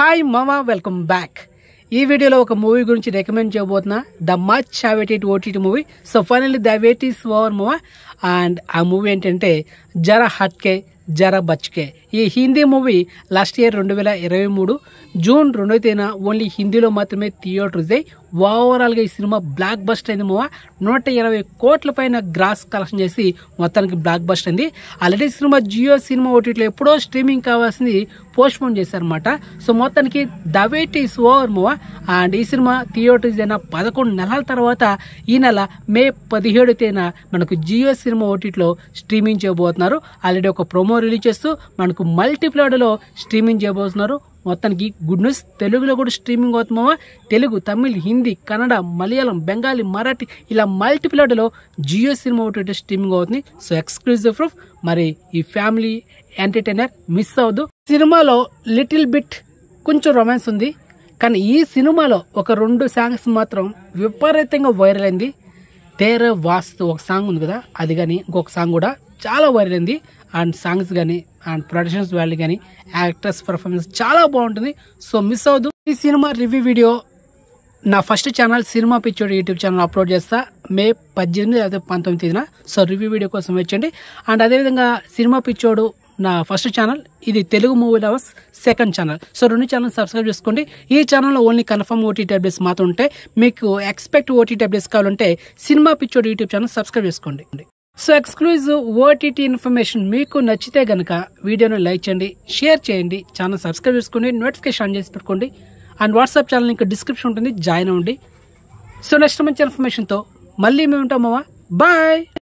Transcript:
hi మామా welcome back ఈ వీడియోలో ఒక మూవీ గురించి రికమెండ్ చేయబోతున్నా the much awaited OTT movie so finally the wait is over మూవా అండ్ ఆ మూవీ ఏంటంటే జరా హట్కే జరా బచ్కే ఈ హిందీ మూవీ లాస్ట్ ఇయర్ రెండు వేల ఇరవై మూడు జూన్ రెండో తేదీన ఓన్లీ హిందీలో మాత్రమే థియేటర్స్ అయ్యి ఓవరాల్గా ఈ సినిమా బ్లాక్ బస్ట్ అయింది మూవా నూట ఇరవై కోట్ల పైన గ్రాస్ కలెక్షన్ చేసి మొత్తానికి బ్లాక్ బస్ట్ అయింది ఆల్రెడీ సినిమా జియో సినిమా ఓటీటీలో ఎప్పుడో స్ట్రీమింగ్ కావాల్సింది పోస్ట్ పోన్ చేశారనమాట సో మొత్తానికి ద వెయిట్ ఈస్ ఓవర్ మూవా అండ్ ఈ సినిమా థియేటర్స్ అయిన పదకొండు నెలల తర్వాత ఈ నెల మే పదిహేడు తేదీన మనకు జియో సినిమా ఓటీటీలో స్ట్రీమింగ్ చేయబోతున్నారు ఆల్రెడీ ఒక ప్రోమో రిలీజ్ చేస్తూ మనకు మల్టీప్లాడ్లో స్ట్రీమింగ్ చేయబోతున్నారు మొత్తానికి గుడ్ న్యూస్ తెలుగులో కూడా స్ట్రీమింగ్ అవుతున్నామా తెలుగు తమిళ్ హిందీ కన్నడ మలయాళం బెంగాలీ మరాఠీ ఇలా మల్టీప్లాడ్లో జియో సినిమా ఒకటి స్ట్రీమింగ్ అవుతుంది సో ఎక్స్క్లూజివ్ ప్రూఫ్ మరి ఈ ఫ్యామిలీ ఎంటర్టైనర్ మిస్ అవ్వదు సినిమాలో లిటిల్ బిట్ కొంచెం రొమాన్స్ ఉంది కానీ ఈ సినిమాలో ఒక రెండు సాంగ్స్ మాత్రం విపరీతంగా వైరల్ అయింది తేరే వాస్తు ఒక సాంగ్ ఉంది కదా అది కానీ ఇంకొక సాంగ్ కూడా చాలా వైరల్ అయింది అండ్ సాంగ్స్ కానీ అండ్ ప్రొడక్షన్స్ వాల్యూ కానీ యాక్టర్స్ పర్ఫార్మెన్స్ చాలా బాగుంటుంది సో మిస్ అవ్వదు ఈ సినిమా రివ్యూ వీడియో నా ఫస్ట్ ఛానల్ సినిమా పిచ్చోడు యూట్యూబ్ ఛానల్ అప్లోడ్ చేస్తా మే పద్దెనిమిది లేదా పంతొమ్మిది తేదీన సో రివ్యూ వీడియో కోసం వచ్చండి అండ్ అదేవిధంగా సినిమా పిచ్చోడు నా ఫస్ట్ ఛానల్ ఇది Telugu movie lovers second channel so రెండు ఛానల్ సబ్స్క్రైబ్ చేసుకోండి ఈ ఛానల్లో ఓన్లీ కన్ఫర్మ్ ఓటీటీ అప్డేట్స్ మాత్రం ఉంటాయి మీకు ఎక్స్పెక్ట్ ఓటీటీ అప్డేట్స్ కావాలంటే సినిమా పిచ్చోడు యూట్యూబ్ ఛానల్ సబ్స్క్రైబ్ చేసుకోండి సో ఎక్స్క్లూజివ్ ఓటీటీ ఇన్ఫర్మేషన్ మీకు నచ్చితే గనక వీడియోని లైక్ చేయండి షేర్ చేయండి ఛానల్ సబ్స్క్రైబ్ చేసుకోండి నోటిఫికేషన్ ఆన్ చేసి పెట్టుకోండి అండ్ వాట్సాప్ ఛానల్ ఇంకా డిస్క్రిప్షన్ ఉంటుంది జాయిన్ అవ్వండి సో నెక్స్ట్ మంచి ఇన్ఫర్మేషన్తో మళ్ళీ మేము ఉంటామమ్మా బాయ్